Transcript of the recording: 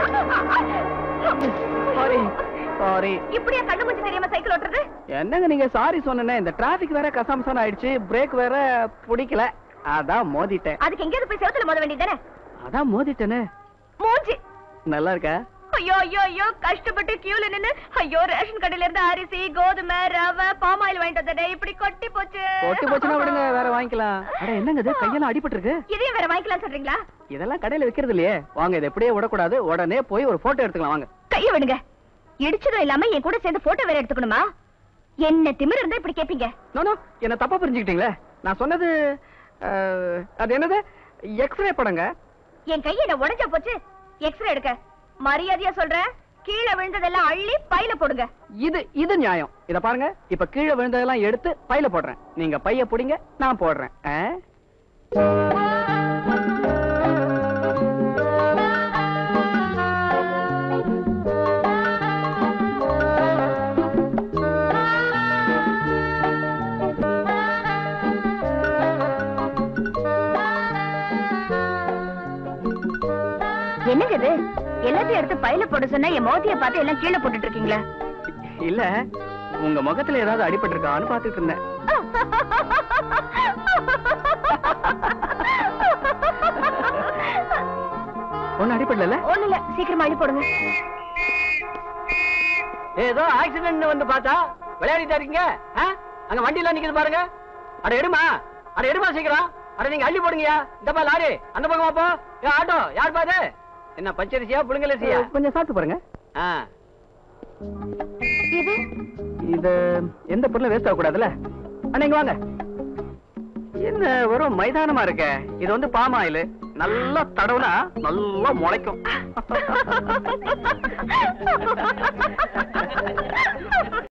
Sorry sorry இப்படியா கண்ணு மூஞ்சி தெரியாம சைக்கிள் ஓட்டுறது என்னங்க நீங்க சாரி சொன்னேனே இந்த டிராபிக் வேற கசம்சன் ஆயிடுச்சு பிரேக் வேற பிடிக்கல அதான் மோதிட்டேன் அதுக்கு எங்கேயாவது போய் செவத்துல மோத வேண்டியதானே அதான் மோதிட்டேனே மூஞ்சி நல்லா இருக்கா ஐயோ ஐயோ ஐயோ கஷ்டப்பட்டு கியூல நின்னு ஐயோ ரேஷன் கடையில இருந்து அரிசி கோதுமை ரவை பாம் ஆயில் வாங்கிட்டு வந்தடே இப்படி கொட்டி போச்சு கொட்டி போச்சுன்னா விடுங்க வேற வாங்கிக்கலாம் அட என்னங்க இது கையெல்லாம் அடிபட்டு இருக்கு இதையும் வேற வாங்கிக்கலாம் சொல்றீங்களா இதெல்லாம் கடையில விக்கிறது இல்லையே வாங்க இதை எப்படியே விடக்கூடாது உடனே போய் ஒரு போட்டோ எடுத்துக்கலாம் வாங்க கைய விடுங்க இடிச்சதும் இல்லாம என் கூட சேர்ந்து போட்டோ வேற எடுத்துக்கணுமா என்ன திமிர் இருந்தா இப்படி கேப்பீங்க நோ நோ என்ன தப்பா புரிஞ்சுக்கிட்டீங்களே நான் சொன்னது அஹ், அது என்னது எக்ஸ்ரே படங்க என் கை என்ன உடைஞ்சா போச்சு எக்ஸ்ரே எடுக்க மரியாதையா சொல்றேன் கீழே விழுந்ததெல்லாம் அள்ளி பையில போடுங்க இது இது நியாயம் இத பாருங்க இப்ப கீழே விழுந்ததெல்லாம் எடுத்து பையில போடுறேன் நீங்க பைய புடிங்க நான் போடுறேன் ஆ? என்னங்க இது எல்லாத்தையும் எடுத்து பையில போட சொன்னா என் மோதிய பார்த்து எல்லாம் கீழே போட்டுட்டு இருக்கீங்களா இல்ல உங்க முகத்துல ஏதாவது அடிபட்டு இருக்கான்னு பாத்துட்டு இருந்தேன் ஒண்ணு அடிபடல ஒண்ணு இல்ல சீக்கிரமா அள்ளி போடுங்க ஏதோ ஆக்சிடென்ட் வந்து பார்த்தா விளையாடிட்டா இருக்கீங்க ஆ? அங்க வண்டி எல்லாம் நிக்குது பாருங்க அட எடுமா அட எடுமா சீக்கிரம் அட நீங்க அள்ளி போடுங்கயா இந்தப்பா லாரி அந்த பக்கமா போ ஏ ஆட்டோ யார் பாது என்ன பச்சரிசியா புழுங்கலரிசியா கொஞ்சம் சாப்பிட்டு பாருங்க இது இது எந்த பொருளும் வேஸ்ட் ஆக கூடாதுல்ல அண்ணா இங்க வாங்க என்ன வெறும் மைதானமா இருக்க இது வந்து பாம் ஆயில் நல்லா தடவுனா நல்லா முளைக்கும்